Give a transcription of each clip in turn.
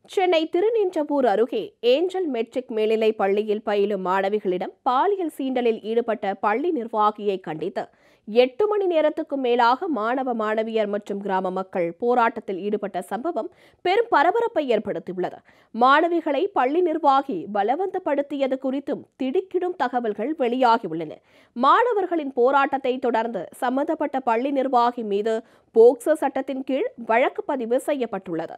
சென்னை திருநின்றவூர் அருகே angel matric மேல்நிலைப் பள்ளியில் பயிலும் மாணவிகளிடம் பாலியல் சீண்டலில் ஈடுபட்ட பள்ளி நிர்வாகியை கண்டித்து எட்டு மணி நேரத்துக்கும் மேலாக மாணவ மாணவியர் மற்றும் கிராம மக்கள் போராட்டத்தில் ஈடுபட்ட சம்பவம் பெரும் பரபரப்பை ஏற்படுத்தியுள்ளது மாணவிகளை பள்ளி நிர்வாகி பலவந்தப்படுத்தியது குறித்தும் திடுக்கிடும் தகவல்கள் வெளியாகியுள்ளன மாணவர்களின் போராட்டத்தை தொடர்ந்து சம்பந்தப்பட்ட பள்ளி நிர்வாகி மீது போக்சோ சட்டத்தின் கீழ் வழக்கு பதிவு செய்யப்பட்டுள்ளது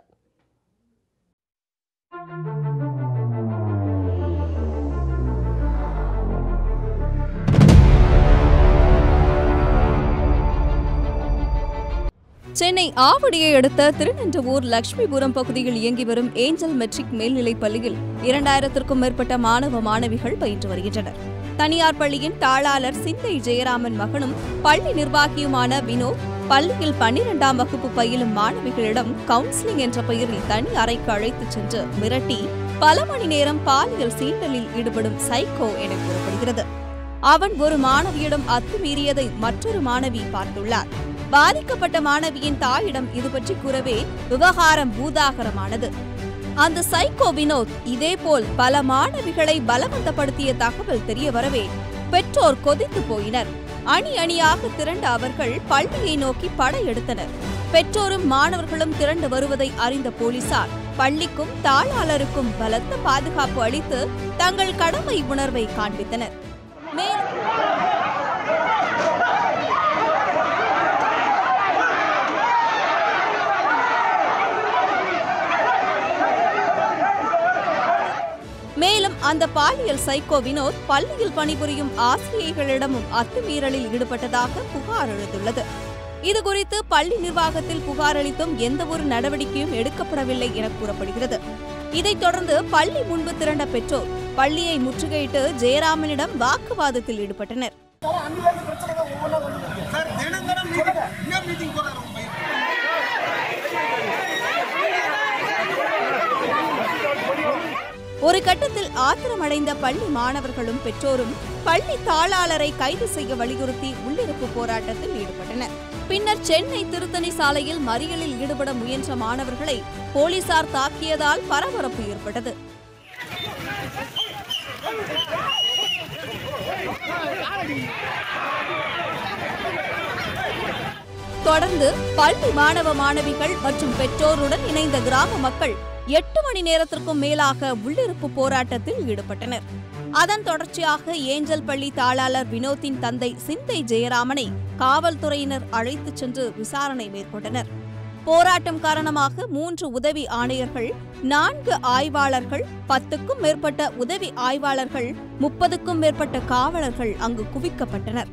சென்னை ஆவடியை அடுத்த திருநென்றவூர் லட்சுமிபுரம் பகுதியில் இயங்கி வரும் ஏஞ்சல் மெட்ரிக் மேல்நிலைப் பள்ளியில் இரண்டாயிரத்திற்கும் மேற்பட்ட மாணவ மாணவிகள் பயின்று வருகின்றனர் தனியார் பள்ளியின் தாளாளர் சிந்தை ஜெயராமன் மகனும் பள்ளி நிர்வாகியுமான வினோத் பள்ளியில் பன்னிரெண்டாம் வகுப்பு பயிலும் மாணவிகளிடம் கவுன்சிலிங் என்ற பெயரில் தனி அறைக்கு அழைத்துச் சென்று மிரட்டி பல மணி நேரம் பாலியல் சீண்டலில் ஈடுபடும் சைக்கோ என கூறப்படுகிறது அவன் ஒரு மாணவியிடம் அத்துமீறியதை மற்றொரு மாணவி பார்த்துள்ளார் பாதிக்கப்பட்ட மாணவியின் தாயிடம் இது பற்றி கூறவே விவகாரம் பூதாகரமானது அந்த சைக்கோ வினோத் இதேபோல் பல மாணவிகளை பலவந்தப்படுத்திய தகவல் தெரிய வரவே பெற்றோர் கொதித்து போயினர் அணி அணியாக திரண்ட அவர்கள் பள்ளியை நோக்கி படையெடுத்தனர் பெற்றோரும் மாணவர்களும் திரண்டு வருவதை அறிந்த போலீசார் பள்ளிக்கும் தாளாளருக்கும் பலத்த பாதுகாப்பு அளித்து தங்கள் கடமை உணர்வை காண்பித்தனர் மேலும் மேலும் அந்த பாலியல் சைக்கோ வினோத் பள்ளியில் பணிபுரியும் ஆசிரியர்களிடமும் அத்துமீறலில் ஈடுபட்டதாக புகார் எழுந்துள்ளது இதுகுறித்து பள்ளி நிர்வாகத்தில் புகார் அளித்தும் எந்தவொரு நடவடிக்கையும் எடுக்கப்படவில்லை என கூறப்படுகிறது இதைத் தொடர்ந்து பள்ளி முன்பு திரண்ட பெற்றோர் பள்ளியை முற்றுகையிட்டு ஜெயராமனிடம் வாக்குவாதத்தில் ஈடுபட்டனர் சார் தினம் தினம் மீட்டிங் என்ன மீட்டிங் போறாரு உங்க பையன் ஒரு கட்டத்தில் ஆத்திரமடைந்த பள்ளி மாணவர்களும் பெற்றோரும் பள்ளி தாளாளரை கைது செய்ய வலியுறுத்தி உள்ளிருப்பு போராட்டத்தில் ஈடுபட்டனர் பின்னர் சென்னை திருத்தணி சாலையில் மறியலில் ஈடுபட முயன்ற மாணவர்களை போலீசார் தாக்கியதால் பரபரப்பு ஏற்பட்டது தொடர்ந்து பள்ளி மாணவ மாணவிகள் மற்றும் பெற்றோருடன் இணைந்த கிராம மக்கள் எட்டு மணி நேரத்திற்கும் மேலாக உள்ளிருப்பு போராட்டத்தில் ஈடுபட்டனர் அதன் தொடர்ச்சியாக ஏஞ்சல் பள்ளி தாளாளர் வினோத்தின் தந்தை சிந்தை ஜெயராமனை காவல்துறையினர் அழைத்துச் சென்று விசாரணை மேற்கொண்டனர் போராட்டம் காரணமாக மூன்று உதவி ஆணையர்கள் நான்கு ஆய்வாளர்கள் பத்துக்கும் மேற்பட்ட உதவி ஆய்வாளர்கள் முப்பதுக்கும் மேற்பட்ட காவலர்கள் அங்கு குவிக்கப்பட்டனர்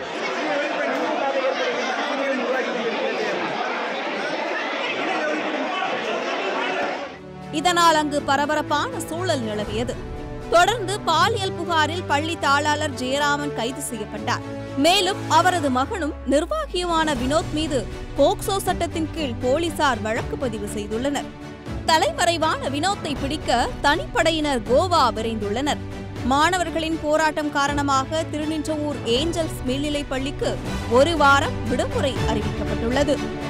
இதனால் அங்கு பரபரப்பான சூழல் நிலவியது தொடர்ந்து பாலியல் புகாரில் பள்ளி தாளாளர் ஜெயராமன் கைது செய்யப்பட்டார் மேலும் அவரது மகனும் நிர்வாகியுமான வினோத் மீது போக்சோ சட்டத்தின் கீழ் போலீசார் வழக்கு பதிவு செய்துள்ளனர் தலைமறைவான வினோத்தை பிடிக்க தனிப்படையினர் கோவா விரைந்துள்ளனர் மாணவர்களின் போராட்டம் காரணமாக திருநின்றவூர் ஏஞ்சல்ஸ் மேல்நிலைப் பள்ளிக்கு ஒரு வாரம் விடுமுறை அறிவிக்கப்பட்டுள்ளது